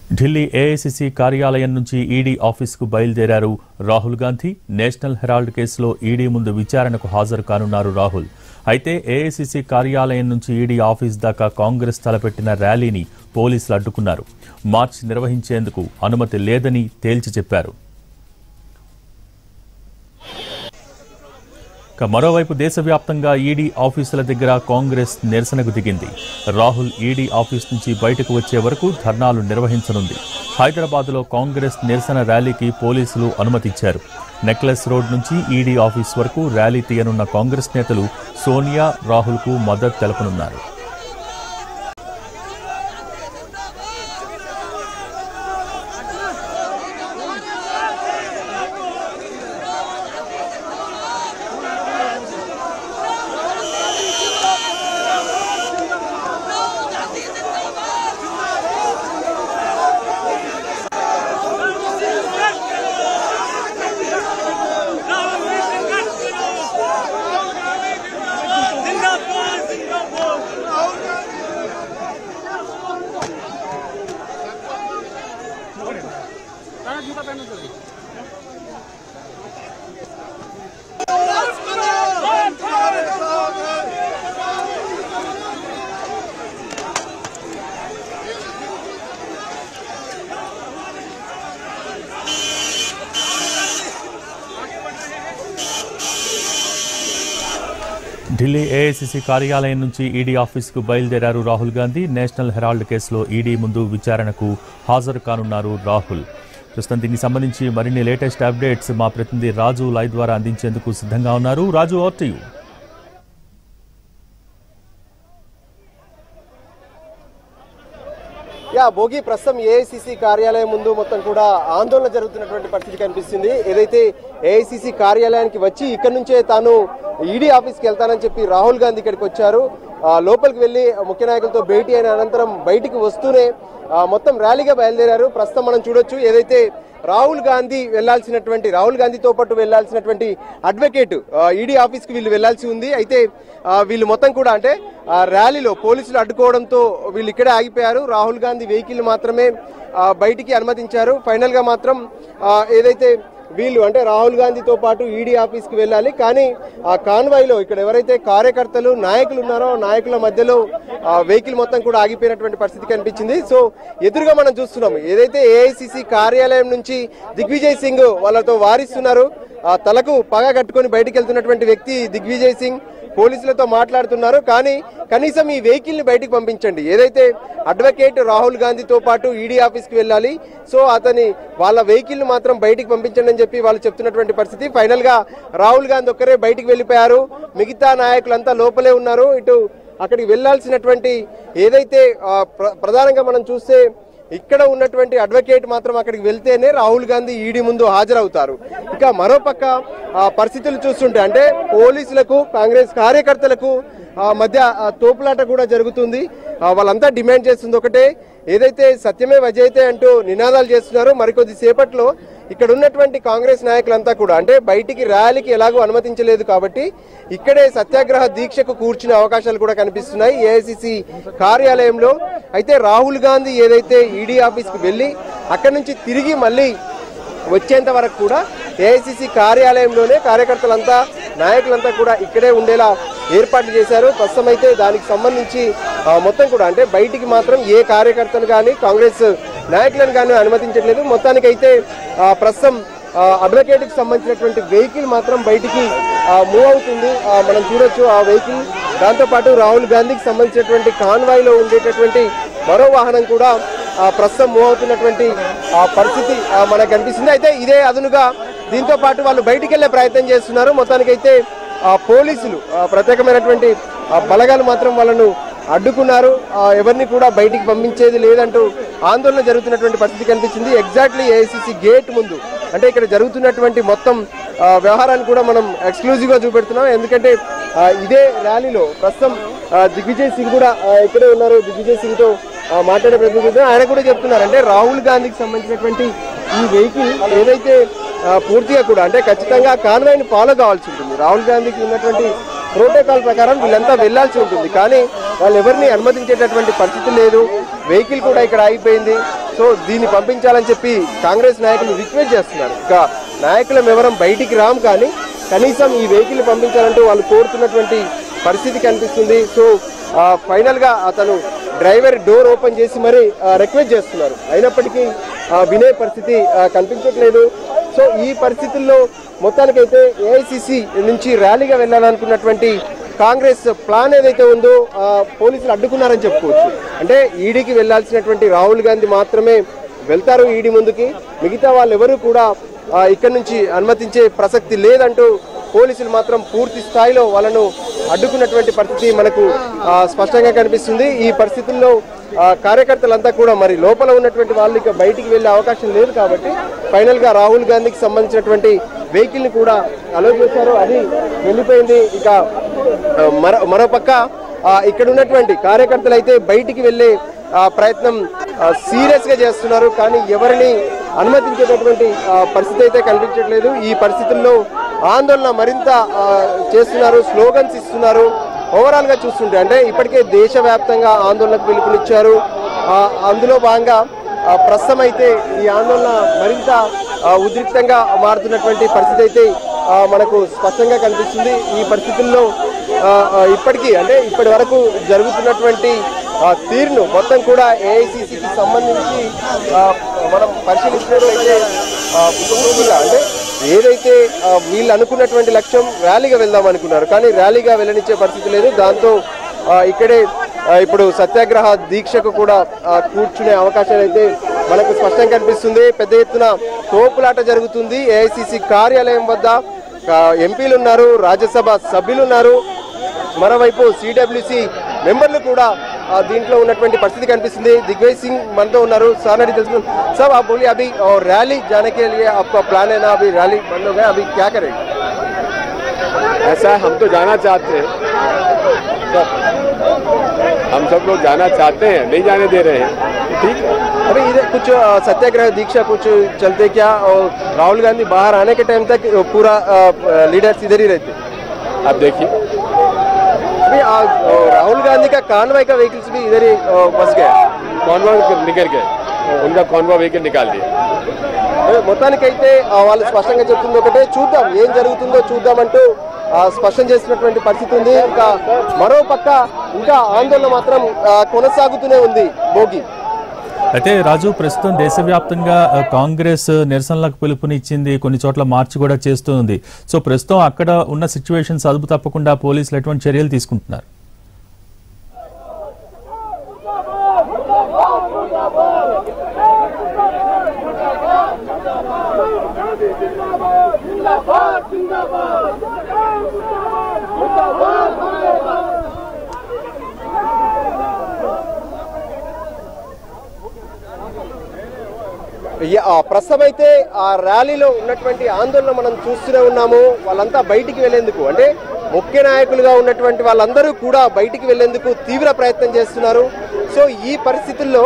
Delhi AICC కార్యాలయం నుంచి ED ఆఫీసుకు బయలుదేరారు రాహుల్ గాంధీ నేషనల్ హెరాల్డ్ కేసులో ఈడీ ముందు విచారణకు హాజరు కానున్నారు రాహుల్ అయితే ఏఐసిసి కార్యాలయం నుంచి ఈడీ ఆఫీస్ దాకా కాంగ్రెస్ తలపెట్టిన ర్యాలీని పోలీసులు అడ్డుకున్నారు మార్చ్ నిర్వహించేందుకు అనుమతి లేదని తేల్చి చెప్పారు ఇక మరోవైపు దేశవ్యాప్తంగా ఈడీ ఆఫీసుల దగ్గర కాంగ్రెస్ నిరసనకు దిగింది రాహుల్ ఈడీ ఆఫీస్ నుంచి బయటకు వచ్చే వరకు ధర్నాలు నిర్వహించనుంది హైదరాబాద్లో కాంగ్రెస్ నిరసన ర్యాలీకి పోలీసులు అనుమతిచ్చారు నెక్లెస్ రోడ్ నుంచి ఈడీ ఆఫీస్ వరకు ర్యాలీ తీయనున్న కాంగ్రెస్ నేతలు సోనియా రాహుల్కు మద్దతు తెలపనున్నారు जिंदाबाद जिंदाबाद ఢిల్లీ ఏఐసిసి కార్యాలయం నుంచి ఈడీ ఆఫీసుకు బయలుదేరారు రాహుల్ గాంధీ నేషనల్ హెరాల్డ్ కేసులో ఈడీ ముందు విచారణకు హాజరు కానున్నారు రాహుల్ ప్రస్తుతం దీనికి సంబంధించి మరిన్ని లేటెస్ట్ అప్డేట్స్ మా ప్రతినిధి రాజు లైవ్ ద్వారా అందించేందుకు సిద్ధంగా ఉన్నారు రాజు ఓవర్ టు యూ యా భోగి ప్రస్తుతం ఏఐసిసి కార్యాలయం ముందు మొత్తం కూడా ఆందోళన జరుగుతున్నటువంటి పరిస్థితి కనిపిస్తుంది ఏదైతే ఏఐసిసి కార్యాలయానికి వచ్చి ఇక్కడ నుంచే తాను ఈడీ ఆఫీస్కి వెళ్తానని చెప్పి రాహుల్ గాంధీ ఇక్కడికి వచ్చారు ఆ, లోపలికి వెళ్లి ముఖ్య నాయకులతో భేటీ అయిన అనంతరం బయటికి వస్తూనే ఆ, మొత్తం ర్యాలీగా బయలుదేరారు ప్రస్తుతం మనం చూడొచ్చు ఏదైతే రాహుల్ గాంధీ వెళ్లాల్సినటువంటి రాహుల్ గాంధీతో పాటు వెళ్లాల్సినటువంటి అడ్వకేట్ ఈడీ ఆఫీస్ కి వీళ్ళు వెళ్లాల్సి ఉంది అయితే ఆ, వీళ్ళు మొత్తం కూడా అంటే ఆ ర్యాలీలో పోలీసులు అడ్డుకోవడంతో వీళ్ళు ఇక్కడే ఆగిపోయారు రాహుల్ గాంధీ వెహికల్ మాత్రమే ఆ, బయటికి అనుమతించారు ఫైనల్ గా మాత్రం ఆ, ఏదైతే వీళ్ళు అంటే రాహుల్ గాంధీతో పాటు ఈడీ ఆఫీస్ కి వెళ్ళాలి కానీ ఆ కాన్వాయ్ లో ఇక్కడ ఎవరైతే కార్యకర్తలు నాయకులు ఉన్నారో ఆ నాయకుల మధ్యలో ఆ వెహికల్ మొత్తం కూడా ఆగిపోయినటువంటి పరిస్థితి కనిపించింది సో ఎదురుగా మనం చూస్తున్నాం ఏదైతే ఏఐసిసి కార్యాలయం నుంచి దిగ్విజయ్ సింగ్ వాళ్ళతో వారిస్తున్నారు ఆ తలకు పగ కట్టుకొని బయటికి వెళ్తున్నటువంటి వ్యక్తి దిగ్విజయ్ సింగ్ పోలీసులతో మాట్లాడుతున్నారు కానీ కనీసం ఈ వెహికల్ ని బయటికి పంపించండి ఏదైతే అడ్వకేట్ రాహుల్ గాంధీతో పాటు ఈడీ ఆఫీస్ కి వెళ్ళాలి సో అతని వాళ్ళ వెహికల్ ని మాత్రం బయటికి పంపించండి అని చెప్పి వాళ్ళు చెప్తున్నటువంటి పరిస్థితి ఫైనల్ గా రాహుల్ గాంధీ ఒక్కరే బయటికి వెళ్ళిపోయారు మిగతా నాయకులంతా లోపలే ఉన్నారు ఇటు అక్కడికి వెళ్లాల్సినటువంటి ఏదైతే ఆ, ప్ర- ప్రధానంగా మనం చూస్తే ఇక్కడ ఉన్నటువంటి అడ్వకేట్ మాత్రం అక్కడికి వెళ్తేనే రాహుల్ గాంధీ ఈడీ ముందు హాజరవుతారు ఇక మరోపక్క ఆ, పరిస్థితులు చూస్తుంటే అంటే పోలీసులకు కాంగ్రెస్ కార్యకర్తలకు ఆ, మధ్య ఆ, తోపులాట కూడా జరుగుతుంది ఆ, వాళ్ళంతా డిమాండ్ చేస్తుంది ఒకటే ఏదైతే సత్యమే వజైతే అంటూ నినాదాలు చేస్తున్నారు మరికొద్ది సేపట్లో ఇక్కడ ఉన్నటువంటి కాంగ్రెస్ నాయకులంతా కూడా అంటే బయటికి ర్యాలీకి ఎలాగో అనుమతించలేదు కాబట్టి ఇక్కడే సత్యాగ్రహ దీక్షకు కూర్చునే అవకాశాలు కూడా కనిపిస్తున్నాయి ఏఐసిసి కార్యాలయంలో అయితే రాహుల్ గాంధీ ఏదైతే ఈడీ ఆఫీస్కి వెళ్ళి అక్కడి నుంచి తిరిగి మళ్ళీ వచ్చేంత వరకు కూడా ఏఐసిసి కార్యాలయంలోనే కార్యకర్తలంతా నాయకులంతా కూడా ఇక్కడే ఉండేలా ఏర్పాట్లు చేశారు ప్రస్తుతం అయితే దానికి సంబంధించి ఆ, మొత్తం కూడా అంటే బయటికి మాత్రం ఏ కార్యకర్తను కానీ కాంగ్రెస్ నాయకులను కానీ అనుమతించట్లేదు మొత్తానికైతే ఆ, ప్రస్తుతం అడ్వకేట్ కి సంబంధించినటువంటి వెహికల్ మాత్రం బయటికి మూవ్ అవుతుంది ఆ, మనం చూడొచ్చు ఆ వెహికల్ దాంతోపాటు రాహుల్ గాంధీకి సంబంధించినటువంటి కాన్వాయ్ లో ఉండేటటువంటి మరో వాహనం కూడా ఆ, ప్రస్తుతం మూవ్ అవుతున్నటువంటి ఆ, పరిస్థితి ఆ, మనకు కనిపిస్తుంది అయితే ఇదే అదునుగా దీంతో పాటు వాళ్ళు బయటికి వెళ్లే ప్రయత్నం చేస్తున్నారు మొత్తానికైతే ఆ, పోలీసులు ఆ, ప్రత్యేకమైనటువంటి ఆ, బలగాలు మాత్రం వాళ్ళను అడ్డుకున్నారు ఆ, ఎవరిని కూడా బయటికి పంపించేది లేదంటూ ఆందోళన జరుగుతున్నటువంటి పరిస్థితి కనిపించింది ఎగ్జాక్ట్లీ ఏఐసిసి గేట్ ముందు అంటే ఇక్కడ జరుగుతున్నటువంటి మొత్తం ఆ, వ్యవహారాన్ని కూడా మనం ఎక్స్క్లూజివ్ గా చూపెడుతున్నాం ఎందుకంటే ఆ, ఇదే ర్యాలీలో ప్రస్తుతం ఆ, దిగ్విజయ్ సింగ్ కూడా ఆ, ఇక్కడే ఉన్నారు దిగ్విజయ్ సింగ్ తో ఆ, మాట్లాడే ప్రయత్నం చేద్దాం. ఆయన కూడా చెప్తున్నారు అంటే రాహుల్ గాంధీకి సంబంధించినటువంటి ఈ వెహికల్ ఏదైతే ఆ, పూర్తిగా కూడా అంటే ఖచ్చితంగా కాన్వాయ్ ని ఫాలో కావాల్సి ఉంటుంది రాహుల్ గాంధీకి ఉన్నటువంటి ప్రోటోకాల్ ప్రకారం వీళ్ళంతా వెళ్లాల్సి ఉంటుంది కానీ వాళ్ళు ఎవరిని అనుమతించేటటువంటి పరిస్థితి లేదు వెహికల్ కూడా ఇక్కడ ఆగిపోయింది సో సో దీన్ని పంపించాలని చెప్పి కాంగ్రెస్ నాయకులు రిక్వెస్ట్ చేస్తున్నారు ఇక నాయకులం ఎవరం బయటికి రాం కానీ కనీసం ఈ వెహికల్ పంపించాలంటూ వాళ్ళు కోరుతున్నటువంటి పరిస్థితి కనిపిస్తుంది సో ఆ, ఫైనల్ గా అతను డ్రైవర్ డోర్ ఓపెన్ చేసి మరి ఆ, రిక్వెస్ట్ చేస్తున్నారు అయినప్పటికీ ఆ, వినే పరిస్థితి ఆ, కనిపించట్లేదు సో ఈ పరిస్థితుల్లో మొత్తానికైతే ఏఐసిసి నుంచి ర్యాలీగా వెళ్ళాలనుకున్నటువంటి కాంగ్రెస్ ప్లాన్ ఏదైతే ఉందో ఆ, పోలీసులు అడ్డుకున్నారని చెప్పుకోవచ్చు అంటే ఈడీకి వెళ్లాల్సినటువంటి రాహుల్ గాంధీ మాత్రమే వెళ్తారు ఈడీ ముందుకి మిగతా వాళ్ళు ఎవరు కూడా ఆ, ఇక్కడి నుంచి అనుమతించే ప్రసక్తి లేదంటూ పోలీసులు మాత్రం పూర్తి స్థాయిలో వాళ్ళను అడ్డుకున్నటువంటి పరిస్థితి మనకు ఆ, స్పష్టంగా కనిపిస్తుంది ఈ పరిస్థితుల్లో ఆ, కార్యకర్తలంతా కూడా మరి లోపల ఉన్నటువంటి వాళ్ళు ఇక బయటికి వెళ్ళే అవకాశం లేదు కాబట్టి ఫైనల్ గా రాహుల్ గాంధీకి సంబంధించినటువంటి వెహికల్ ని కూడా అలో చేశారు అది వెళ్ళిపోయింది ఇక ఆ, మరో మరోపక్క ఆ, ఇక్కడ ఉన్నటువంటి కార్యకర్తలు అయితే బయటికి వెళ్ళే ఆ, ప్రయత్నం సీరియస్ గా చేస్తున్నారు కానీ ఎవరిని అనుమతించేటటువంటి ఆ, పరిస్థితి అయితే కనిపించట్లేదు ఈ పరిస్థితుల్లో ఆందోళన మరింత ఆ, చేస్తున్నారు స్లోగన్స్ ఇస్తున్నారు ఓవరాల్ గా చూస్తుంటే అంటే ఇప్పటికే దేశవ్యాప్తంగా ఆందోళనకు పిలుపునిచ్చారు ఆ, అందులో భాగంగా ఆ, ప్రస్తుతం అయితే ఈ ఆందోళన మరింత ఆ, ఉద్రిక్తంగా మారుతున్నటువంటి పరిస్థితి అయితే ఆ, మనకు స్పష్టంగా కనిపిస్తుంది ఈ పరిస్థితుల్లో ఆ, ఆ, ఇప్పటికీ అంటే ఇప్పటి వరకు జరుగుతున్నటువంటి ఆ, తీరును మొత్తం కూడా ఏఐసిసికి సంబంధించి ఆ, మనం పరిశీలించినట్లయితే ఆ, పూర్తిగా అంటే ఏదైతే ఆ, వీళ్ళు అనుకున్నటువంటి లక్ష్యం ర్యాలీగా వెళ్దాం అనుకున్నారు కానీ ర్యాలీగా వెళ్ళనిచ్చే పరిస్థితి లేదు దాంతో ఆ, ఇక్కడే ఆ, ఇప్పుడు సత్యాగ్రహ దీక్షకు కూడా ఆ, కూర్చునే అవకాశాలు అయితే మనకు స్పష్టంగా కనిపిస్తుంది పెద్ద ఎత్తున తోపులాట జరుగుతుంది ఏఐసిసి కార్యాలయం వద్ద ఆ, ఎంపీలు ఉన్నారు రాజ్యసభ సభ్యులు ఉన్నారు మరోవైపు సిడబ్ల్యూసి మెంబర్లు కూడా ఆ, దీంట్లో ఉన్నటువంటి పరిస్థితి కనిపిస్తుంది దిగ్విజయ్ సింగ్ మనతో ఉన్నారు సార్ అడిగి తెలుసుకుందాం సార్ आप बोलिए अभी और रैली जाने के लिए आपका प्लान है ना अभी रैली बंद हो गया अभी क्या करेंगे ऐसा है हम तो जाना चाहते हैं हम सब लोग जाना चाहते हैं नहीं जाने दे रहे हैं ठीक है अभी इधर कुछ अ, सत्याग्रह दीक्षा कुछ चलते क्या और राहुल गांधी बाहर आने के टाइम तक पूरा लीडर्स इधर ही रहते अब देखिए अभी आज अ, राहुल गांधी का कानवाई का व्हीकल्स भी इधर ही अ, बस गया कॉन्वा निकल गए उनका कॉन्वा व्हीकल निकाल दिया అదే మొత్తానికైతే ఆ, వాళ్ళు స్పష్టంగా చెప్తుంది ఒకటే చూద్దాం ఏం జరుగుతుందో చూద్దామంటూ ఆ, స్పష్టం చేసినటువంటి పరిస్థితి ఉంది ఇంకా మరో పక్క ఇంకా ఆందోళన మాత్రం ఆ, కొనసాగుతూనే ఉంది భోగి అయితే రాజు ప్రస్తుతం దేశవ్యాప్తంగా ఆ, కాంగ్రెస్ నిరసనలకు పిలుపునిచ్చింది కొన్ని చోట్ల మార్చి కూడా చేస్తుంది సో ప్రస్తుతం అక్కడ ఉన్న సిచ్యువేషన్స్ అదుపు తప్పకుండా పోలీసులు ఎటువంటి చర్యలు తీసుకుంటున్నారు యా- ఆ, ప్రస్తుతం అయితే ఆ ర్యాలీలో ఉన్నటువంటి ఆందోళన మనం చూస్తూనే ఉన్నాము వాళ్ళంతా బయటికి వెళ్లేందుకు అంటే ముఖ్య నాయకులుగా ఉన్నటువంటి వాళ్ళందరూ కూడా బయటికి వెళ్లేందుకు తీవ్ర ప్రయత్నం చేస్తున్నారు సో ఈ పరిస్థితుల్లో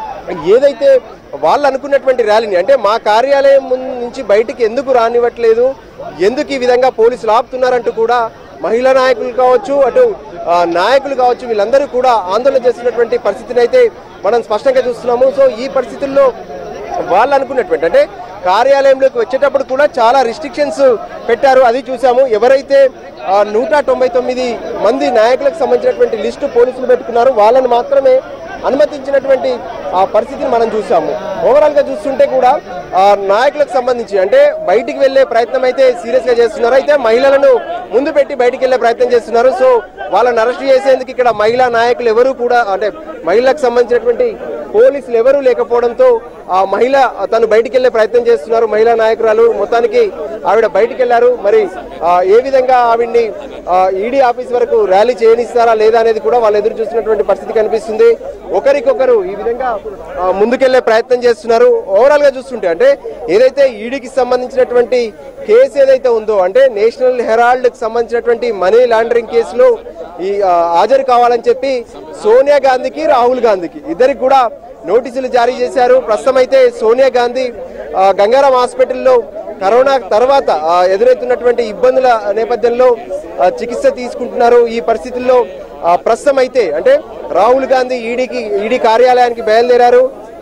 ఏదైతే వాళ్ళు అనుకున్నటువంటి ర్యాలీని అంటే మా కార్యాలయం ముందు నుంచి బయటికి ఎందుకు రానివ్వట్లేదు ఎందుకు ఈ విధంగా పోలీసులు ఆపుతున్నారంటూ కూడా మహిళా నాయకులు కావచ్చు అటు ఆ, నాయకులు కావచ్చు వీళ్ళందరూ కూడా ఆందోళన చేస్తున్నటువంటి పరిస్థితిని అయితే మనం స్పష్టంగా చూస్తున్నాము సో ఈ పరిస్థితుల్లో వాళ్ళు అనుకున్నటువంటి అంటే కార్యాలయంలోకి వచ్చేటప్పుడు కూడా చాలా రిస్ట్రిక్షన్స్ పెట్టారు అది చూసాము ఎవరైతే ఆ, నూట తొంభై తొమ్మిది మంది నాయకులకు సంబంధించినటువంటి లిస్టు పోలీసులు పెట్టుకున్నారు వాళ్ళని మాత్రమే అనుమతించినటువంటి ఆ పరిస్థితిని మనం చూసాము ఓవరాల్ గా చూస్తుంటే కూడా ఆ నాయకులకు సంబంధించి అంటే బయటికి వెళ్లే ప్రయత్నం అయితే సీరియస్ గా చేస్తున్నారు అయితే మహిళలను ముందు పెట్టి బయటికి వెళ్లే ప్రయత్నం చేస్తున్నారు సో వాళ్ళని అరెస్ట్ చేసేందుకు ఇక్కడ మహిళా నాయకులు ఎవరు కూడా అంటే మహిళలకు సంబంధించినటువంటి పోలీసులు ఎవరూ లేకపోవడంతో ఆ మహిళ తను బయటికి వెళ్లే ప్రయత్నం చేస్తున్నారు మహిళా నాయకురాలు మొత్తానికి ఆవిడ బయటికి వెళ్లారు మరి ఆ, ఏ విధంగా ఆవిడ్ని ఈడీ ఆఫీస్ వరకు ర్యాలీ చేయనిస్తారా లేదా అనేది కూడా వాళ్ళు ఎదురు చూస్తున్నటువంటి పరిస్థితి కనిపిస్తుంది ఒకరికొకరు ఈ విధంగా ఆ, ముందుకెళ్లే ప్రయత్నం చేస్తున్నారు ఓవరాల్ గా చూస్తుంటే అంటే ఏదైతే ఈడీకి సంబంధించినటువంటి కేసు ఏదైతే ఉందో అంటే నేషనల్ హెరాల్డ్ కి సంబంధించినటువంటి మనీ లాండరింగ్ కేసులో ఈ ఆ, హాజరు కావాలని చెప్పి సోనియా గాంధీకి రాహుల్ గాంధీకి ఇద్దరికి కూడా నోటీసులు జారీ చేశారు ప్రస్తుతం అయితే సోనియా గాంధీ ఆ, గంగారాం హాస్పిటల్లో కరోనా తర్వాత ఆ, ఎదురవుతున్నటువంటి ఇబ్బందుల నేపథ్యంలో ఆ, చికిత్స తీసుకుంటున్నారు ఈ పరిస్థితుల్లో ఆ, ప్రస్తుతం అయితే అంటే రాహుల్ గాంధీ ఈడీకి ఈడీ కార్యాలయానికి బయలుదేరారు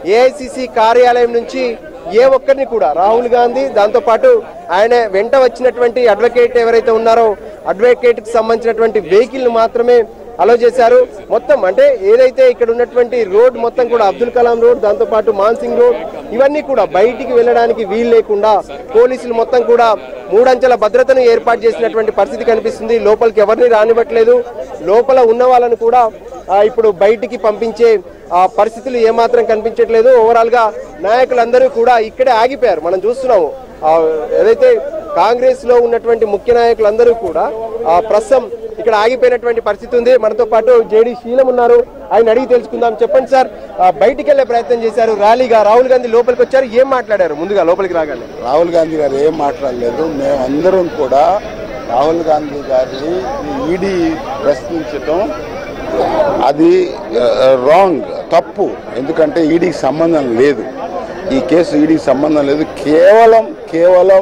ఏఐసిసి కార్యాలయం నుంచి ఏ ఒక్కరిని కూడా రాహుల్ గాంధీ దాంతో పాటు ఆయన వెంట వచ్చినటువంటి అడ్వకేట్ ఎవరైతే ఉన్నారో అడ్వకేట్ కి సంబంధించినటువంటి వెహికల్ మాత్రమే అలో చేశారు మొత్తం అంటే ఏదైతే ఇక్కడ ఉన్నటువంటి రోడ్ మొత్తం కూడా అబ్దుల్ కలాం రోడ్ దాంతో పాటు మాన్సింగ్ రోడ్ ఇవన్నీ కూడా బయటికి వెళ్ళడానికి వీలు లేకుండా పోలీసులు మొత్తం కూడా మూడంచెల భద్రతను ఏర్పాటు చేసినటువంటి పరిస్థితి కనిపిస్తుంది లోపలికి ఎవరిని రానివ్వట్లేదు లోపల ఉన్న వాళ్ళను కూడా ఆ, ఇప్పుడు బయటికి పంపించే ఆ, పరిస్థితులు ఏమాత్రం కనిపించట్లేదు ఓవరాల్ గా నాయకులందరూ కూడా ఇక్కడే ఆగిపోయారు మనం చూస్తున్నాము ఆ, ఏదైతే కాంగ్రెస్ లో ఉన్నటువంటి ముఖ్య నాయకులందరూ కూడా ఆ, ప్రస్తుతం ఇక్కడ ఆగిపోయినటువంటి పరిస్థితి ఉంది మనతో పాటు జేడి శీలం ఉన్నారు ఆయన అడిగి తెలుసుకుందాం చెప్పండి సార్ ఆ, బయటికి వెళ్లే ప్రయత్నం చేశారు ర్యాలీగా రాహుల్ గాంధీ లోపలికి వచ్చారు ఏం మాట్లాడారు ముందుగా లోపలికి రాగానే రాహుల్ గాంధీ గారు ఏం మాట్లాడలేదు మేమందరం కూడా రాహుల్ గాంధీ గారిని ఈడీ ప్రశ్నించటం అది రాంగ్ తప్పు ఎందుకంటే ఈడీకి సంబంధం లేదు ఈ కేసు ఈడీకి సంబంధం లేదు కేవలం కేవలం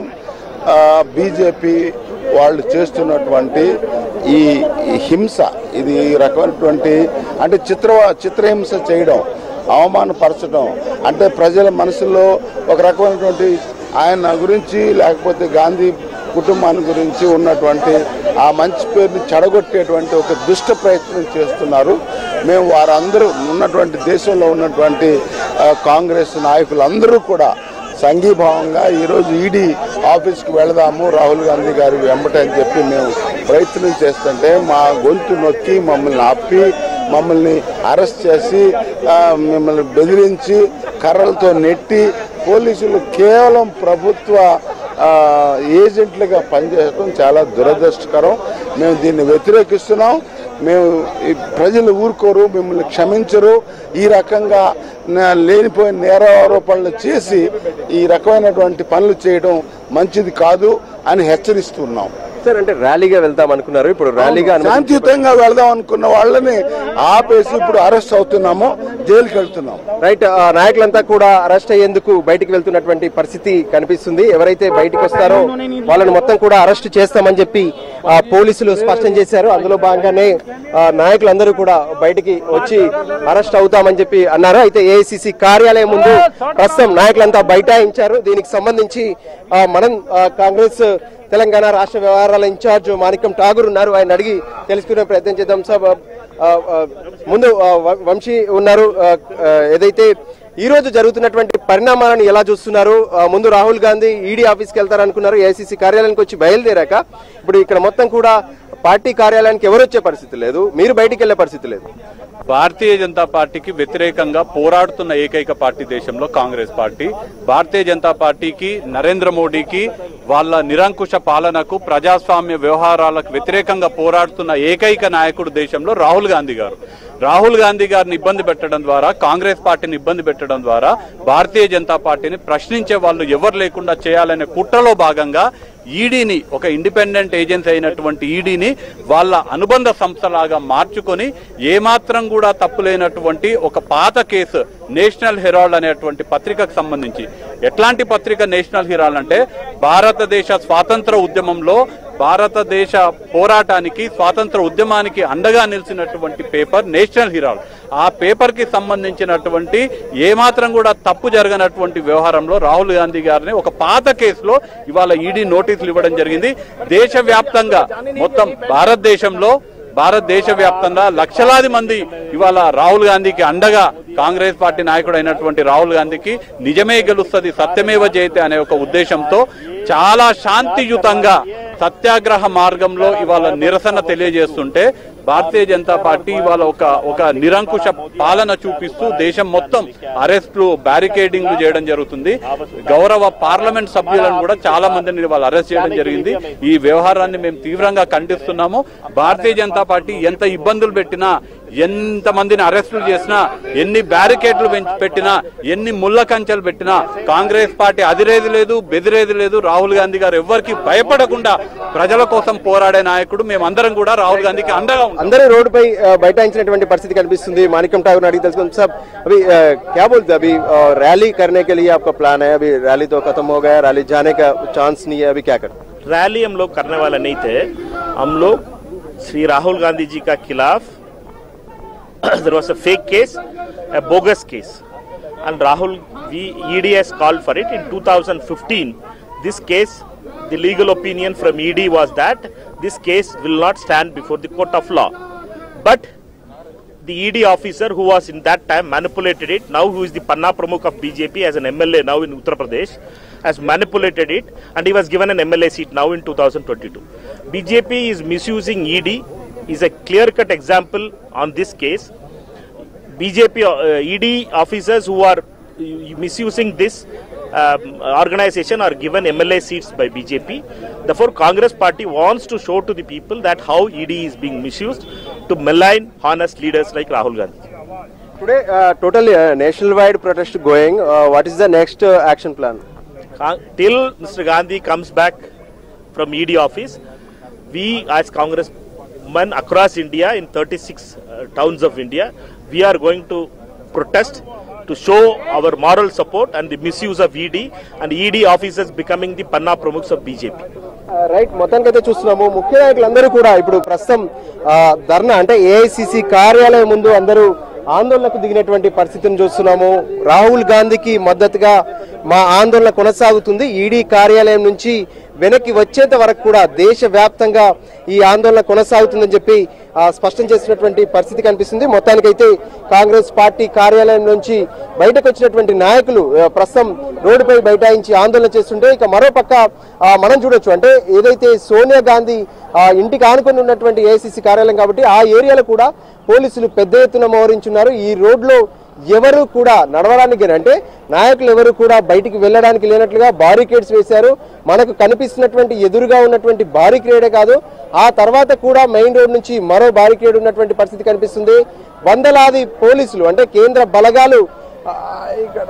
బీజేపీ వాళ్ళు చేస్తున్నటువంటి ఈ ఈ హింస ఇది ఈ రకమైనటువంటి అంటే చిత్ర చిత్రహింస చేయడం అవమానపరచడం అంటే ప్రజల మనసులో ఒక రకమైనటువంటి ఆయన గురించి లేకపోతే గాంధీ కుటుంబాన్ని గురించి ఉన్నటువంటి ఆ మంచి పేరుని చెడగొట్టేటువంటి ఒక దుష్ట ప్రయత్నం చేస్తున్నారు మేము వారందరూ ఉన్నటువంటి దేశంలో ఉన్నటువంటి ఆ, కాంగ్రెస్ నాయకులందరూ కూడా సంఘీభావంగా ఈరోజు ఈడీ ఆఫీస్కి వెళదాము రాహుల్ గాంధీ గారి వెంబట అని చెప్పి మేము ప్రయత్నం చేస్తుంటే మా గొంతు నొక్కి మమ్మల్ని ఆపి మమ్మల్ని అరెస్ట్ చేసి ఆ, మిమ్మల్ని బెదిరించి కర్రలతో నెట్టి పోలీసులు కేవలం ప్రభుత్వ ఆ, ఏజెంట్లుగా పనిచేయడం చాలా దురదృష్టకరం మేము దీన్ని వ్యతిరేకిస్తున్నాం మేము ఈ ప్రజలు ఊరుకోరు మిమ్మల్ని క్షమించరు ఈ రకంగా న- లేనిపోయిన నేరారోపణలు చేసి ఈ రకమైనటువంటి పనులు చేయడం మంచిది కాదు అని హెచ్చరిస్తున్నాం సార్ అంటే ర్యాలీగా వెళ్తాం అనుకున్నారు ఇప్పుడు ర్యాలీగా అనుమతి- శాంతియుతంగా వెళదాం అనుకున్న వాళ్ళని ఆపేసి ఇప్పుడు అరెస్ట్ అవుతున్నాము జైలుకి వెళ్తున్నాం రైట్ ఆ నాయకులంతా కూడా అరెస్ట్ అయ్యేందుకు బయటికి వెళ్తున్నటువంటి పరిస్థితి కనిపిస్తుంది ఎవరైతే బయటికి వస్తారో వాళ్ళని మొత్తం కూడా అరెస్ట్ చేస్తామని చెప్పి ఆ, పోలీసులు స్పష్టం చేశారు అందులో భాగంగానే ఆ, నాయకులందరూ కూడా బయటికి వచ్చి అరెస్ట్ అవుతామని చెప్పి అన్నారు అయితే ఏఐసిసి కార్యాలయం ముందు ప్రస్తుతం నాయకులంతా బైఠాయించారు దీనికి సంబంధించి ఆ, మనం ఆ, కాంగ్రెస్ తెలంగాణ రాష్ట్ర వ్యవహారాల ఇన్ఛార్జ్ మాణిక్యం ఠాగూర్ ఉన్నారు ఆయన అడిగి తెలుసుకునే ప్రయత్నం చేద్దాం సార్ ఆ, ఆ, ముందు ఆ, వ- వంశీ ఉన్నారు ఆ, ఆ, ఏదైతే ఈ రోజు జరుగుతున్నటువంటి పరిణామాలను ఎలా చూస్తున్నారు ఆ, ముందు రాహుల్ గాంధీ ఈడీ ఆఫీస్కి వెళ్తారనుకున్నారు ఏఐసిసి కార్యాలయానికి వచ్చి బయలుదేరాక ఇప్పుడు ఇక్కడ మొత్తం కూడా పార్టీ కార్యాలయానికి ఎవరు వచ్చే పరిస్థితి లేదు మీరు బయటికి వెళ్లే పరిస్థితి లేదు భారతీయ జనతా పార్టీకి వ్యతిరేకంగా పోరాడుతున్న ఏకైక పార్టీ దేశంలో కాంగ్రెస్ పార్టీ భారతీయ జనతా పార్టీకి నరేంద్ర మోడీకి వాళ్ళ నిరంకుశ పాలనకు ప్రజాస్వామ్య వ్యవహారాలకు వ్యతిరేకంగా పోరాడుతున్న ఏకైక నాయకుడు దేశంలో రాహుల్ గాంధీ గారు రాహుల్ గాంధీ గారిని ఇబ్బంది పెట్టడం ద్వారా కాంగ్రెస్ పార్టీని ఇబ్బంది పెట్టడం ద్వారా భారతీయ జనతా పార్టీని ప్రశ్నించే వాళ్ళు ఎవరు లేకుండా చేయాలనే కుట్రలో భాగంగా ఈడీని ఒక ఇండిపెండెంట్ ఏజెన్సీ అయినటువంటి ఈడీని వాళ్ళ అనుబంధ సంస్థలాగా మార్చుకొని ఏమాత్రం కూడా తప్పులేనటువంటి ఒక పాత కేసు నేషనల్ హెరాల్డ్ అనేటువంటి పత్రికకు సంబంధించి ఎట్లాంటి పత్రిక నేషనల్ హెరాల్డ్ అంటే భారతదేశ స్వాతంత్ర ఉద్యమంలో భారతదేశ పోరాటానికి స్వాతంత్ర ఉద్యమానికి అండగా నిలిచినటువంటి పేపర్ నేషనల్ హెరాల్డ్ ఆ పేపర్ కి సంబంధించినటువంటి ఏమాత్రం కూడా తప్పు జరగనటువంటి వ్యవహారంలో రాహుల్ గాంధీ గారిని ఒక పాత కేసులో ఇవాళ ఈడీ నోటీసులు ఇవ్వడం జరిగింది దేశవ్యాప్తంగా మొత్తం భారతదేశంలో భారతదేశ వ్యాప్తంగా లక్షలాది మంది ఇవాళ రాహుల్ గాంధీకి అండగా కాంగ్రెస్ పార్టీ నాయకుడు అయినటువంటి రాహుల్ గాంధీకి నిజమే గెలుస్తుంది సత్యమేవ జయతే అనే ఒక ఉద్దేశంతో చాలా శాంతియుతంగా సత్యాగ్రహ మార్గంలో ఇవాళ నిరసన తెలియజేస్తుంటే భారతీయ జనతా పార్టీ ఇవాళ ఒక ఒక నిరంకుశ పాలన చూపిస్తూ దేశం మొత్తం అరెస్టులు బ్యారికేడింగ్లు చేయడం జరుగుతుంది గౌరవ పార్లమెంట్ సభ్యులను కూడా చాలా మందిని వాళ్ళు అరెస్ట్ చేయడం జరిగింది ఈ వ్యవహారాన్ని మేము తీవ్రంగా ఖండిస్తున్నాము భారతీయ జనతా పార్టీ ఎంత ఇబ్బందులు పెట్టినా ఎంత మందిని అరెస్టులు చేసినా ఎన్ని బ్యారికేడ్లు పెంచి- పెట్టినా ఎన్ని ముళ్ళ కంచెలు పెట్టినా కాంగ్రెస్ పార్టీ అదిరేది లేదు బెదిరేది లేదు రాహుల్ గాంధీ గారు ఎవ్వరికి భయపడకుండా ప్రజల కోసం పోరాడే నాయకుడు మేమందరం కూడా రాహుల్ గాంధీకి అండగా ఉంటాం అందరూ రోడ్డుపై ఆ, బైఠాయించినటువంటి పరిస్థితి కనిపిస్తుంది మాణిक्యం ఠాగూర్ అడిగి తెలుసుకుందాం సార్ अभी आ, क्या बोलते हैं अभी आ, रैली करने के लिए आपका प्लान है अभी रैली तो खत्म हो गया रैली जाने का चांस नहीं है अभी क्या करें रैली हम लोग करने वाले नहीं थे हम लोग श्री राहुल गांधी जी का खिलाफ there was a fake case a bogus case and Rahul, we, ED has called for it in 2015. This case, the legal opinion from ED was that this case will not stand before the court of law. But the ED officer who was in that time manipulated it, now who is the Panna Pramukh of BJP as an MLA now in Uttar Pradesh, has manipulated it and he was given an MLA seat now in 2022. BJP is misusing ED, is a clear-cut example on this case. BJP uh, ED officers who are uh, misusing this um, organization are given MLA seats by BJP. Therefore, Congress party wants to show to the people that how ED is being misused to malign honest leaders like Rahul Gandhi. Today, uh, totally uh, nationwide protest going. Uh, what is the next uh, action plan? Con- Till Mr. Gandhi comes back from ED office, we as Congressmen across India in 36 uh, towns of India, we are going to protest to show our moral support and the misuse of ED and ED officers becoming the Panna Pramukhs of BJP. Right మొత్తానికి అయితే చూస్తున్నాము ముఖ్య నాయకులందరూ కూడా ఇప్పుడు ప్రస్తుతం ఆ, ధర్నా అంటే ఏఐసిసి కార్యాలయం ముందు అందరూ ఆందోళనకు దిగినటువంటి పరిస్థితిని చూస్తున్నాము రాహుల్ గాంధీకి మద్దతుగా మా ఆందోళన కొనసాగుతుంది ఈడీ కార్యాలయం నుంచి వెనక్కి వచ్చేంత వరకు కూడా దేశవ్యాప్తంగా ఈ ఆందోళన కొనసాగుతుందని చెప్పి ఆ, స్పష్టం చేసినటువంటి పరిస్థితి కనిపిస్తుంది మొత్తానికైతే కాంగ్రెస్ పార్టీ కార్యాలయం నుంచి బయటకు వచ్చినటువంటి నాయకులు ఆ, ప్రస్తుతం రోడ్డుపై బైఠాయించి ఆందోళన చేస్తుంటే ఇక మరోపక్క ఆ, మనం చూడొచ్చు అంటే ఏదైతే సోనియా గాంధీ ఆ, ఇంటికి ఆనుకొని ఉన్నటువంటి ఏఐసిసి కార్యాలయం కాబట్టి ఆ ఏరియాలో కూడా పోలీసులు పెద్ద ఎత్తున మోహరించున్నారు ఈ రోడ్లో ఎవరు కూడా నడవడానికి గాని అంటే నాయకులు ఎవరు కూడా బయటికి వెళ్ళడానికి లేనట్లుగా బారికేడ్స్ వేశారు మనకు కనిపిస్తున్నటువంటి ఎదురుగా ఉన్నటువంటి బారికేడే కాదు ఆ తర్వాత కూడా మెయిన్ రోడ్ నుంచి మరో బారికేడ్ ఉన్నటువంటి పరిస్థితి కనిపిస్తుంది వందలాది పోలీసులు అంటే కేంద్ర బలగాలు ఆ, ఇక్కడ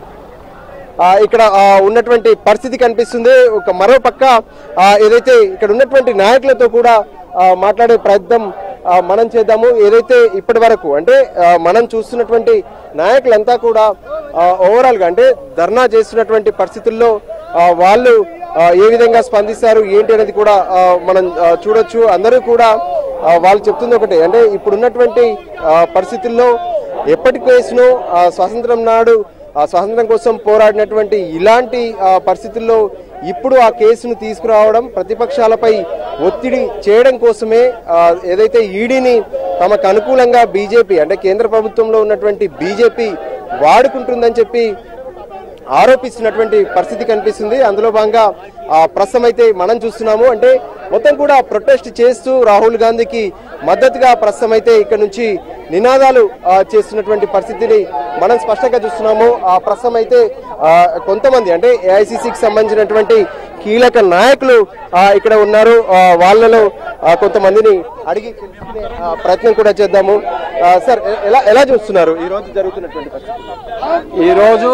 ఆ, ఇక్కడ ఆ, ఉన్నటువంటి పరిస్థితి కనిపిస్తుంది ఒక మరో పక్క ఆ, ఏదైతే ఇక్కడ ఉన్నటువంటి నాయకులతో కూడా ఆ, మాట్లాడే ప్రయత్నం ఆ, మనం చేద్దాము ఏదైతే ఇప్పటి వరకు అంటే ఆ, మనం చూస్తున్నటువంటి నాయకులంతా కూడా ఓవరాల్ గా అంటే ధర్నా చేస్తున్నటువంటి పరిస్థితుల్లో ఆ, వాళ్ళు ఆ, ఏ విధంగా స్పందిస్తారు ఏంటి అనేది కూడా ఆ, మనం ఆ, చూడొచ్చు అందరూ కూడా ఆ, వాళ్ళు చెప్తుంది ఒకటే అంటే ఇప్పుడున్నటువంటి ఆ, పరిస్థితుల్లో ఎప్పటి కేసును ఆ, స్వాతంత్రం నాడు ఆ స్వాతంత్రం కోసం పోరాడినటువంటి ఇలాంటి ఆ, పరిస్థితుల్లో ఇప్పుడు ఆ కేసును తీసుకురావడం ప్రతిపక్షాలపై ఒత్తిడి చేయడం కోసమే ఆ, ఏదైతే ఈడీని తమకు అనుకూలంగా బీజేపీ అంటే కేంద్ర ప్రభుత్వంలో ఉన్నటువంటి బీజేపీ వాడుకుంటుందని చెప్పి ఆరోపిస్తున్నటువంటి పరిస్థితి కనిపిస్తుంది అందులో భాగంగా ఆ, ప్రస్తుతం అయితే మనం చూస్తున్నాము అంటే మొత్తం కూడా ప్రొటెస్ట్ చేస్తూ రాహుల్ గాంధీకి మద్దతుగా ప్రస్తుతం అయితే ఇక్కడ నుంచి నినాదాలు ఆ, చేస్తున్నటువంటి పరిస్థితిని మనం స్పష్టంగా చూస్తున్నాము ఆ ప్రస్తుతం అయితే ఆ, కొంతమంది అంటే ఏఐసిసికి సంబంధించినటువంటి కీలక నాయకులు ఆ, ఇక్కడ ఉన్నారు ఆ, వాళ్ళలో ఆ, కొంతమందిని అడిగి తెలుసుకునే ఆ, ప్రయత్నం కూడా చేద్దాము ఆ, సార్ ఎ- ఎలా ఎలా చూస్తున్నారు ఈ రోజు జరుగుతున్నటువంటి పరిస్థితి ఈరోజు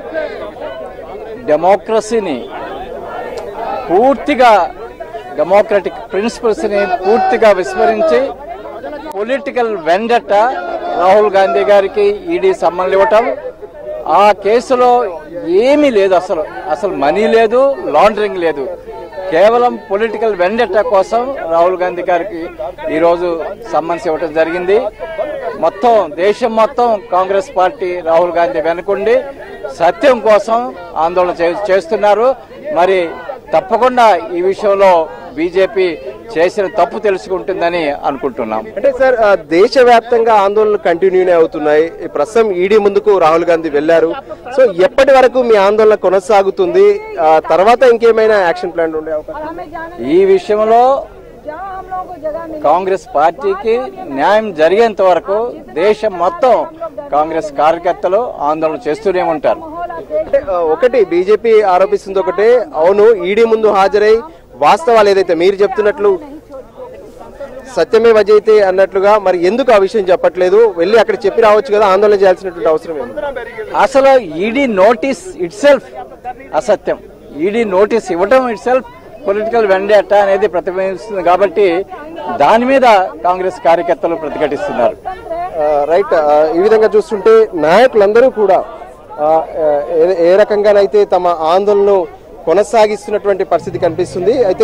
డెమోక్రసీని పూర్తిగా డెమోక్రటిక్ ప్రిన్సిపల్స్ని పూర్తిగా విస్మరించి పొలిటికల్ వెండట రాహుల్ గాంధీ గారికి ఈడీ సమ్మన్లు ఇవ్వటం ఆ కేసులో ఏమీ లేదు అసలు అసలు మనీ లేదు లాండరింగ్ లేదు కేవలం పొలిటికల్ వెండట కోసం రాహుల్ గాంధీ గారికి ఈరోజు సమ్మన్స్ ఇవ్వటం జరిగింది మొత్తం దేశం మొత్తం కాంగ్రెస్ పార్టీ రాహుల్ గాంధీ వెనుకుండి సత్యం కోసం ఆందోళన చే- చేస్తున్నారు మరి తప్పకుండా ఈ విషయంలో బీజేపీ చేసిన తప్పు తెలుసుకుంటుందని అనుకుంటున్నాం అంటే సార్ ఆ, దేశవ్యాప్తంగా ఆందోళనలు కంటిన్యూనే అవుతున్నాయి ఈ ప్రస్తుతం ఈడీ ముందుకు రాహుల్ గాంధీ వెళ్లారు సో ఎప్పటి వరకు మీ ఆందోళన కొనసాగుతుంది ఆ, తర్వాత ఇంకేమైనా యాక్షన్ ప్లాన్ ఉండే అవకాశం ఈ విషయంలో కాంగ్రెస్ పార్టీకి న్యాయం జరిగేంత వరకు దేశం మొత్తం కాంగ్రెస్ కార్యకర్తలు ఆందోళన చేస్తూనే ఉంటారు అంటే ఆ, ఒకటి బీజేపీ ఆరోపిస్తుంది ఒకటే అవును ఈడీ ముందు హాజరై వాస్తవాలు ఏదైతే మీరు చెప్తున్నట్లు సత్యమే వజైతే అన్నట్లుగా మరి ఎందుకు ఆ విషయం చెప్పట్లేదు వెళ్ళి అక్కడ చెప్పి రావచ్చు కదా ఆందోళన చేయాల్సినటువంటి అవసరం ఏమి అసలు ఈడీ నోటీస్ ఇట్ సెల్ఫ్ అసత్యం ఈడీ నోటీస్ ఇవ్వడం ఇట్ సెల్ఫ్ పొలిటికల్ వెండేట అనేది ప్రతిబింబిస్తుంది కాబట్టి దాని మీద కాంగ్రెస్ కార్యకర్తలు ప్రతిఘటిస్తున్నారు ఆ, రైట్ ఆ, ఈ విధంగా చూస్తుంటే నాయకులందరూ కూడా ఆ, ఏ- ఏ రకంగానైతే తమ ఆందోళనను కొనసాగిస్తున్నటువంటి పరిస్థితి కనిపిస్తుంది అయితే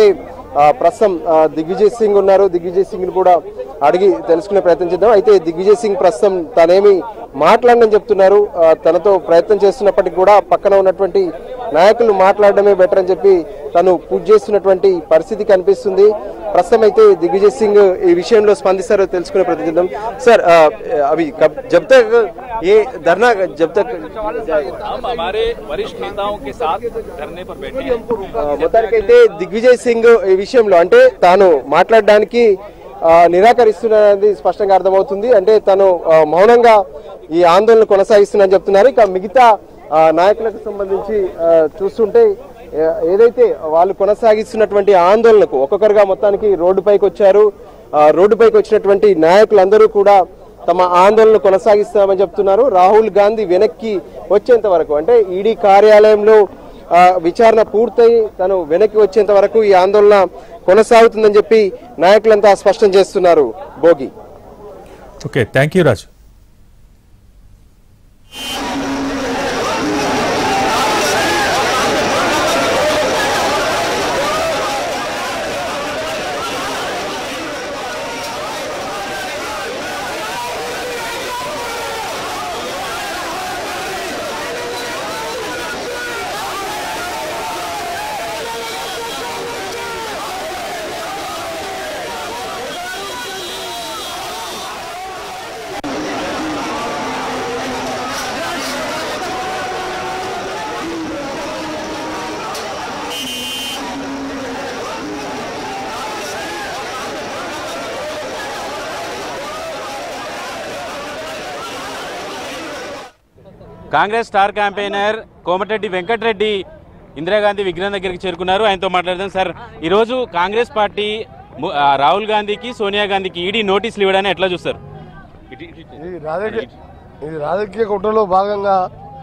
ఆ, ప్రస్తుతం ఆ, దిగ్విజయ్ సింగ్ ఉన్నారు దిగ్విజయ్ సింగ్ ని కూడా అడిగి తెలుసుకునే ప్రయత్నం చేద్దాం అయితే దిగ్విజయ్ సింగ్ ప్రస్తుతం తనేమి మాట్లాడని చెప్తున్నారు ఆ, తనతో ప్రయత్నం చేస్తున్నప్పటికీ కూడా పక్కన ఉన్నటువంటి నాయకులు మాట్లాడడమే బెటర్ అని చెప్పి తను పూజ చేస్తున్నటువంటి పరిస్థితి కనిపిస్తుంది ప్రస్తుతం అయితే దిగ్విజయ్ సింగ్ ఈ విషయంలో స్పందిస్తారో తెలుసుకునే ప్రయత్నం చేద్దాం సార్ ఆ, అవి కబ్- జబ్ తక్ ఏ ధర్నా జబ్ తక్ हम हमारे वरिष्ठ नेताओं के साथ धरने पर बैठे हैं ఆ, మొత్తానికైతే దిగ్విజయ్ సింగ్ ఈ విషయంలో అంటే తాను మాట్లాడడానికి ఆ, నిరాకరిస్తున్నది స్పష్టంగా అర్థమవుతుంది అంటే తను ఆ, మౌనంగా ఈ ఆందోళన కొనసాగిస్తున్నని చెప్తున్నారు ఇక మిగతా ఆ, నాయకులకు సంబంధించి ఆ, చూస్తుంటే ఏ- ఏదైతే వాళ్ళు కొనసాగిస్తున్నటువంటి ఆందోళనకు ఒక్కొక్కరుగా మొత్తానికి రోడ్డుపైకి వచ్చారు ఆ, రోడ్డుపైకి వచ్చినటువంటి నాయకులందరూ కూడా తమ ఆందోళన కొనసాగిస్తామని చెప్తున్నారు రాహుల్ గాంధీ వెనక్కి వచ్చేంత వరకు అంటే ఈడీ కార్యాలయంలో ఆ, విచారణ పూర్తయి తను వెనక్కి వచ్చేంత వరకు ఈ ఆందోళన కొనసాగుతుందని చెప్పి నాయకులంతా స్పష్టం చేస్తున్నారు Bhogi okay thank you Raju Congress star campaigner Komatireddy Venkat Reddy Indira Gandhi విగ్రహం దగ్గరికి చేరుకున్నారు ఆయనతో మాట్లాడదాం సార్ ఈరోజు కాంగ్రెస్ పార్టీ ము- ఆ, రాహుల్ గాంధీకి సోనియా గాంధీకి ఈడీ నోటీసులు ఇవ్వడాన్ని ఎట్లా చూస్తారు ఇది రాజకీయ ఇది రాజకీయ కుట్రలో భాగంగా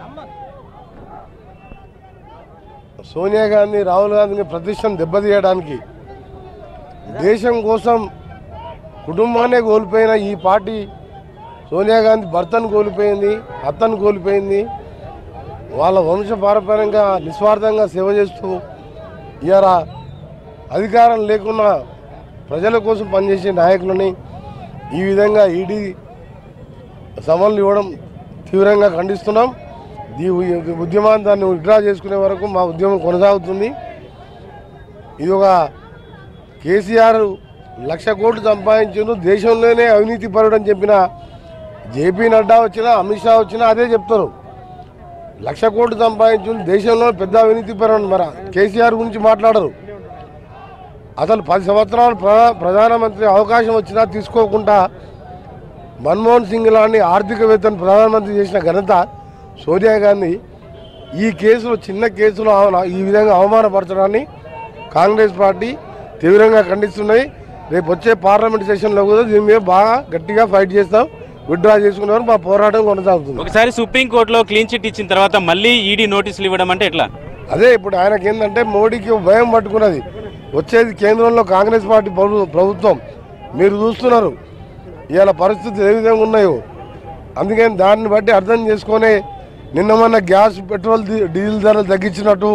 సోనియా గాంధీ రాహుల్ గాంధీని ప్రతిష్టను దెబ్బతీయడానికి దేశం కోసం కుటుంబాన్నే కోల్పోయిన ఈ పార్టీ సోనియా గాంధీ భర్తను కోల్పోయింది అత్తను కోల్పోయింది వాళ్ళ వంశ పారంపర్యంగా నిస్వార్థంగా సేవ చేస్తూ ఇవాళ అధికారం లేకున్నా ప్రజల కోసం పనిచేసే నాయకులని ఈ విధంగా ఈడీ సమన్లు ఇవ్వడం తీవ్రంగా ఖండిస్తున్నాం ఈ ఉ- ఉద్యమాన్ని దాన్ని విడ్రా చేసుకునే వరకు మా ఉద్యమం కొనసాగుతుంది ఇది ఒక కేసీఆర్ లక్ష కోట్లు సంపాదించారు దేశంలోనే అవినీతి పరుడు అని చెప్పిన జేపీ నడ్డా వచ్చినా అమిత్ షా వచ్చినా అదే చెప్తారు లక్ష కోట్లు సంపాదించు దేశంలో పెద్ద అవినీతి పరుడు మరి కేసీఆర్ గురించి మాట్లాడరు అసలు పది సంవత్సరాలు ప్రధా ప్రధానమంత్రి అవకాశం వచ్చినా తీసుకోకుండా మన్మోహన్ సింగ్ లాంటి ఆర్థికవేత్తను ప్రధానమంత్రి చేసిన ఘనత సోనియా గాంధీ ఈ కేసులో చిన్న కేసులో ఆమెను ఈ విధంగా అవమానపరచడాన్ని కాంగ్రెస్ పార్టీ తీవ్రంగా ఖండిస్తున్నాయి రేపు వచ్చే పార్లమెంట్ సెషన్లో కూడా దీని మీద బాగా గట్టిగా ఫైట్ చేస్తాం విత్డ్రా చేసుకున్నారు మా పోరాటం కొనసాగుతుంది ఒకసారి సుప్రీంకోర్టులో క్లీన్ చిట్ ఇచ్చిన తర్వాత మళ్ళీ ఈడీ నోటీసులు ఇవ్వడం అంటే ఎట్లా అదే ఇప్పుడు ఆయనకి ఏంటంటే మోడీకి ఒక భయం పట్టుకున్నది వచ్చేది కేంద్రంలో కాంగ్రెస్ పార్టీ ప్రభు- ప్రభుత్వం మీరు చూస్తున్నారు ఇవాళ పరిస్థితులు ఏ విధంగా ఉన్నాయో అందుకని దాన్ని బట్టి అర్థం చేసుకొని నిన్న మొన్న గ్యాస్ పెట్రోల్ డి- డీజిల్ ధరలు తగ్గించినట్టు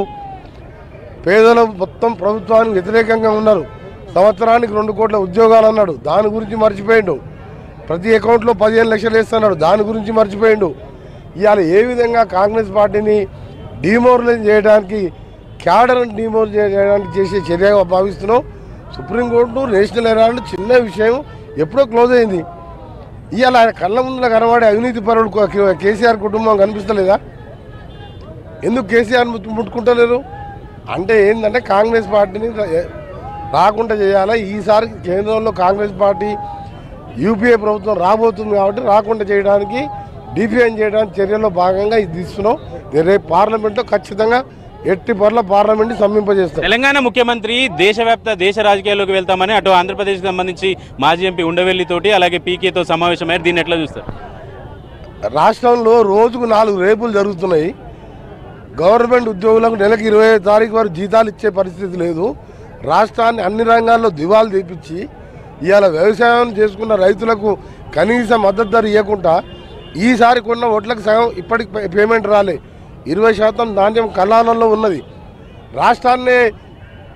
పేదలు మొత్తం ప్రభుత్వానికి వ్యతిరేకంగా ఉన్నారు సంవత్సరానికి రెండు కోట్ల ఉద్యోగాలు అన్నాడు దాని గురించి మర్చిపోయిండు ప్రతి అకౌంట్లో పదిహేను లక్షలు వేస్తున్నాడు దాని గురించి మర్చిపోయిండు ఇవాళ ఏ విధంగా కాంగ్రెస్ పార్టీని డిమోరలైజ్ చేయడానికి క్యాడర్ని డిమోరల్ చేయడానికి చేసే చర్యగా భావిస్తున్నాం సుప్రీంకోర్టు నేషనల్ హెరాల్డ్ చిన్న విషయం ఎప్పుడో క్లోజ్ అయింది ఇవాళ ఆయన కళ్ళ ముందుల కనబడే అవినీతి పరుడు కు- కేసీఆర్ కుటుంబం కనిపిస్తలేదా ఎందుకు కేసీఆర్ ముట్టు- ముట్టుకుంటలేరు అంటే ఏంటంటే కాంగ్రెస్ పార్టీని ర- రాకుండా చేయాలా ఈసారి కేంద్రంలో కాంగ్రెస్ పార్టీ యూపీఏ ప్రభుత్వం రాబోతుంది కాబట్టి రాకుండా చేయడానికి డిఫైన్ చేయడానికి చర్యల్లో భాగంగా ఇది తీస్తున్నాం రేపు పార్లమెంట్లో ఖచ్చితంగా ఎట్టి పర్ల పార్లమెంట్ సమ్మింపజేస్తాం తెలంగాణ ముఖ్యమంత్రి దేశవ్యాప్త దేశ రాజకీయాల్లోకి వెళ్తామని అటు ఆంధ్రప్రదేశ్కి సంబంధించి మాజీ ఎంపీ ఉండవెల్లి తోటి అలాగే పీకేతో సమావేశమయ్యారు దీన్ని ఎట్లా చూస్తారు రాష్ట్రంలో రోజుకు నాలుగు రేపులు జరుగుతున్నాయి గవర్నమెంట్ ఉద్యోగులకు నెలకు ఇరవై తారీఖు వరకు జీతాలు ఇచ్చే పరిస్థితి లేదు రాష్ట్రాన్ని అన్ని రంగాల్లో దివాలు తీపిచ్చి ఇవాళ వ్యవసాయం చేసుకున్న రైతులకు కనీస మద్దతు ధర ఇవ్వకుండా ఈసారి కొన్న ఓట్లకు సగం ఇప్పటికి పే- పేమెంట్ రాలే ఇరవై శాతం ధాన్యం కళాలలో ఉన్నది రాష్ట్రాన్నే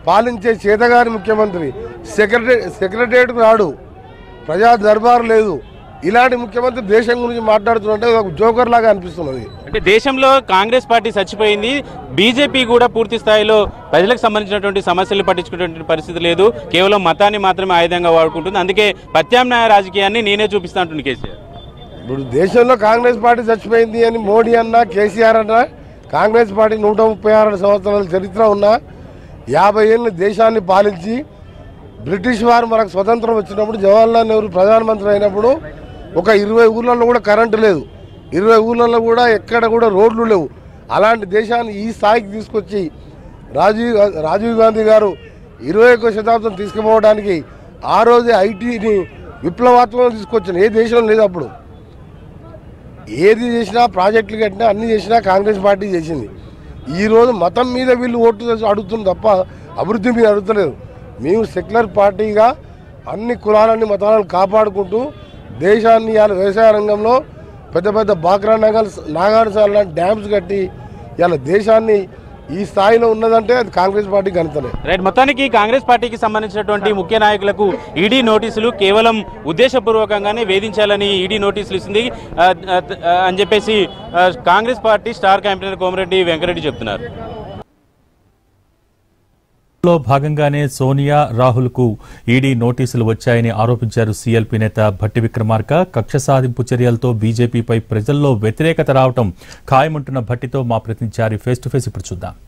పాలించే చేతగాని ముఖ్యమంత్రి సెక్రటరీ సెక్రటరియట్కు రాడు ప్రజా దర్బారు లేదు ఇలాంటి ముఖ్యమంత్రి దేశం గురించి మాట్లాడుతున్నట్టే ఒక జోకర్ లాగా అనిపిస్తున్నది అంటే దేశంలో కాంగ్రెస్ పార్టీ చచ్చిపోయింది బీజేపీ కూడా పూర్తి స్థాయిలో ప్రజలకు సంబంధించినటువంటి సమస్యలు పట్టించుకునేటువంటి పరిస్థితి లేదు కేవలం మతాన్ని మాత్రమే ఆయుధంగా వాడుకుంటుంది అందుకే ప్రత్యామ్నాయ రాజకీయాన్ని నేనే చూపిస్తా అంటుంది కేసీఆర్ ఇప్పుడు దేశంలో కాంగ్రెస్ పార్టీ చచ్చిపోయింది అని మోడీ అన్న కేసీఆర్ అన్న కాంగ్రెస్ పార్టీ నూట ముప్పై ఆరు సంవత్సరాల చరిత్ర ఉన్న యాభై ఏళ్ళు దేశాన్ని పాలించి బ్రిటిష్ వారు మనకు స్వతంత్రం వచ్చినప్పుడు జవహర్లాల్ నెహ్రూ ప్రధానమంత్రి అయినప్పుడు ఒక ఇరవై ఊర్లలో కూడా కరెంటు లేదు ఇరవై ఊర్లలో కూడా ఎక్కడ కూడా రోడ్లు లేవు అలాంటి దేశాన్ని ఈ స్థాయికి తీసుకొచ్చి రాజీవ్ రాజీవ్ గాంధీ గారు ఇరవై ఒక్క శతాబ్దం తీసుకుపోవడానికి ఆ రోజే ఐటీని విప్లవాత్మకం తీసుకొచ్చాను ఏ దేశం లేదు అప్పుడు ఏది చేసినా ప్రాజెక్టులు కట్టినా అన్ని చేసినా కాంగ్రెస్ పార్టీ చేసింది ఈ రోజు మతం మీద వీళ్ళు ఓట్లు వేసి అడుగుతుంది తప్ప అభివృద్ధి మీద అడుగుతలేదు మేము సెక్యులర్ పార్టీగా అన్ని కులాలని మతాలను కాపాడుకుంటూ దేశాన్ని ఇవాళ వ్యవసాయ రంగంలో పెద్ద పెద్ద బాక్రా నగర్ నాగార్జున లాంటి డ్యామ్స్ కట్టి ఇవాళ దేశాన్ని ఈ స్థాయిలో ఉన్నదంటే అది కాంగ్రెస్ పార్టీ ఘనతనే రైట్ మొత్తానికి కాంగ్రెస్ పార్టీకి సంబంధించినటువంటి ముఖ్య నాయకులకు ఈడీ నోటీసులు కేవలం ఉద్దేశపూర్వకంగానే వేధించాలని ఈడీ నోటీసులు ఇస్తుంది ఆ, ఆ, ఆ, అని చెప్పేసి ఆ, Congress party star campaigner Komareddy Venkareddy చెప్తున్నారు లో భాగంగానే సోనియా రాహుల్ కు ఈడీ నోటీసులు వచ్చాయని ఆరోపించారు సీఎల్పీ నేత భట్టి విక్రమార్క కక్ష సాధింపు చర్యలతో బీజేపీపై ప్రజల్లో వ్యతిరేకత రావటం ఖాయమంటున్న భట్టితో మా ప్రతినిధి ఫేస్ టు ఫేస్ ఇప్పుడు చూద్దాం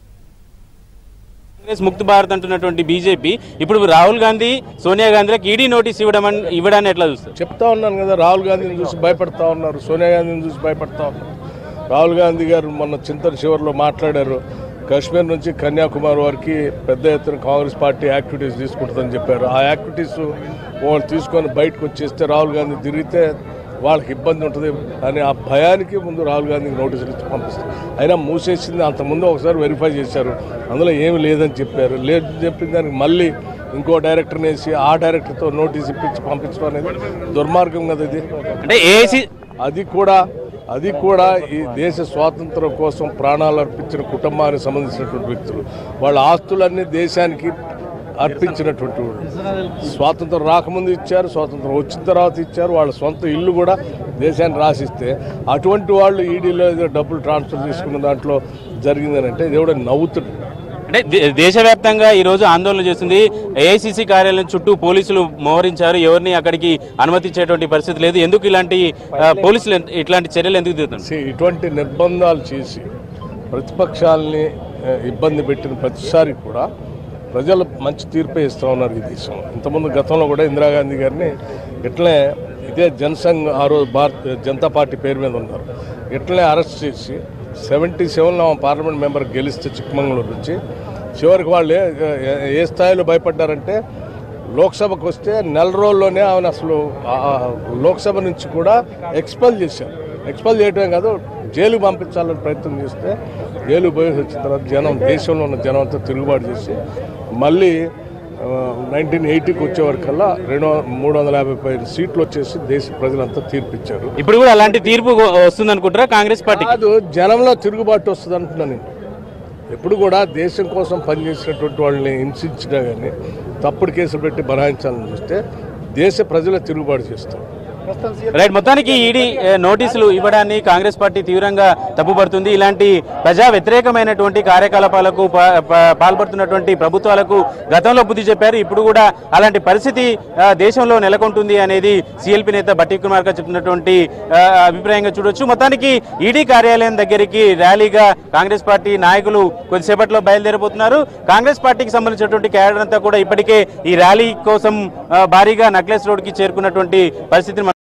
కాంగ్రెస్ ముక్త భారత్ అంటున్నటువంటి బీజేపీ ఇప్పుడు రాహుల్ గాంధీ సోనియా గాంధీలకు ఈడీ నోటీస్ ఇవ్వడం ఇవ్వడాన్ని ఎట్లా చూస్తారు చెప్తా ఉన్నాను కదా రాహుల్ గాంధీని చూసి భయపడతా ఉన్నారు సోనియా గాంధీని చూసి భయపడతా ఉన్నారు రాహుల్ గాంధీ గారు మొన్న చింతన చివరిలో మాట్లాడారు కాశ్మీర్ నుంచి కన్యాకుమారి వరకు పెద్ద ఎత్తున కాంగ్రెస్ పార్టీ యాక్టివిటీస్ తీసుకుంటుందని చెప్పారు ఆ యాక్టివిటీస్ వాళ్ళు తీసుకొని బయటకు వచ్చేస్తే రాహుల్ గాంధీ తిరిగితే వాళ్ళకి ఇబ్బంది ఉంటుంది అని ఆ భయానికి ముందు రాహుల్ గాంధీకి నోటీసులు ఇచ్చి పంపిస్తారు అయినా మూసేసింది అంతకుముందు ఒకసారి వెరిఫై చేశారు అందులో ఏమి లేదని చెప్పారు లేదని చెప్పిన దానికి మళ్ళీ ఇంకో డైరెక్టర్ని వేసి ఆ డైరెక్టర్తో నోటీస్ ఇప్పించి పంపించడం అనేది దుర్మార్గం కదా ఇది అంటే ఏఐసి అది కూడా అది కూడా ఈ దేశ స్వాతంత్రం కోసం ప్రాణాలు అర్పించిన కుటుంబానికి సంబంధించినటువంటి వ్యక్తులు వాళ్ళ ఆస్తులన్నీ దేశానికి అర్పించినటువంటి వాళ్ళు స్వాతంత్రం రాకముందు ఇచ్చారు స్వాతంత్రం వచ్చిన తర్వాత ఇచ్చారు వాళ్ళ సొంత ఇల్లు కూడా దేశాన్ని రాసిస్తే అటువంటి వాళ్ళు ఈడీలో ఏదో డబ్బులు ట్రాన్స్ఫర్ తీసుకున్న దాంట్లో జరిగిందని అంటే దేవుడు నవ్వుతుంది అంటే దే- దేశవ్యాప్తంగా ఈ రోజు ఆందోళన చేస్తుంది ఏఐసిసి కార్యాలయం చుట్టూ పోలీసులు మోహరించారు ఎవరిని అక్కడికి అనుమతించేటువంటి పరిస్థితి లేదు ఎందుకు ఇలాంటి ఆ, పోలీసులు ఎంత- ఇట్లాంటి చర్యలు ఎందుకు తీరుతున్నారు See, ఇటువంటి నిర్బంధాలు చేసి ప్రతిపక్షాలని ఆ, ఇబ్బంది పెట్టిన ప్రతిసారి కూడా ప్రజలు మంచి తీర్పే ఇస్తూ ఉన్నారు ఈ దేశంలో ఇంతకుముందు గతంలో కూడా ఇందిరాగాంధీ గారిని ఇట్లనే ఇదే జనసంఘ్ ఆ రోజు భారత జనతా పార్టీ పేరు మీద ఉన్నారు ఇట్లనే అరెస్ట్ చేసి సెవెంటీ సెవెన్లో ఆమె పార్లమెంట్ మెంబర్ గెలిస్తే చిక్కమంగళూరు నుంచి చివరికి వాళ్ళు ఏ- ఏ- ఏ స్థాయిలో భయపడ్డారంటే లోక్సభకు వస్తే నెల రోజుల్లోనే ఆమెను అసలు ఆ లోక్సభ నుంచి కూడా ఎక్స్పెల్ చేశారు ఎక్స్పెల్ చేయడమే కాదు జైలుకు పంపించాలని ప్రయత్నం చేస్తే జైలు పోయి వచ్చిన తర్వాత జనం దేశంలో ఉన్న జనం అంతా తిరుగుబాటు చేసి మళ్ళీ నైన్టీన్ ఎయిటీకి వచ్చేవరకల్లా రెండు వం- మూడు వందల యాభై పైన సీట్లు వచ్చేసి దేశ ప్రజలంతా తీర్పిచ్చారు ఇప్పుడు కూడా అలాంటి తీర్పు వస్తుంది అనుకుంటారా కాంగ్రెస్ పార్టీ కాదు జనంలో తిరుగుబాటు వస్తుంది అంటున్నాను నేను ఎప్పుడు కూడా దేశం కోసం పనిచేసినటువంటి వాళ్ళని హింసించినా కానీ తప్పుడు కేసులు పెట్టి బనాయించాలని చూస్తే దేశ ప్రజలే తిరుగుబాటు చేస్తారు రైట్ మొత్తానికి ఈడీ ఏ, నోటీసులు ఇవ్వడాన్ని కాంగ్రెస్ పార్టీ తీవ్రంగా తప్పుపడుతుంది ఇలాంటి ప్రజా వ్యతిరేకమైనటువంటి కార్యకలాపాలకు పా- పా- పాల్పడుతున్నటువంటి ప్రభుత్వాలకు గతంలో బుద్ధి చెప్పారు ఇప్పుడు కూడా అలాంటి పరిస్థితి ఆ, దేశంలో నెలకొంటుంది అనేది సిఎల్పి నేత బట్టి కుమార్ గారు చెప్తున్నటువంటి ఆ, అభిప్రాయంగా చూడొచ్చు మొత్తానికి ఈడీ కార్యాలయం దగ్గరికి ర్యాలీగా కాంగ్రెస్ పార్టీ నాయకులు కొద్దిసేపట్లో బయలుదేరబోతున్నారు కాంగ్రెస్ పార్టీకి సంబంధించినటువంటి క్యాడర్ అంతా కూడా ఇప్పటికే ఈ ర్యాలీ కోసం ఆ, భారీగా నక్లెస్ రోడ్కి చేరుకున్నటువంటి పరిస్థితిని మనం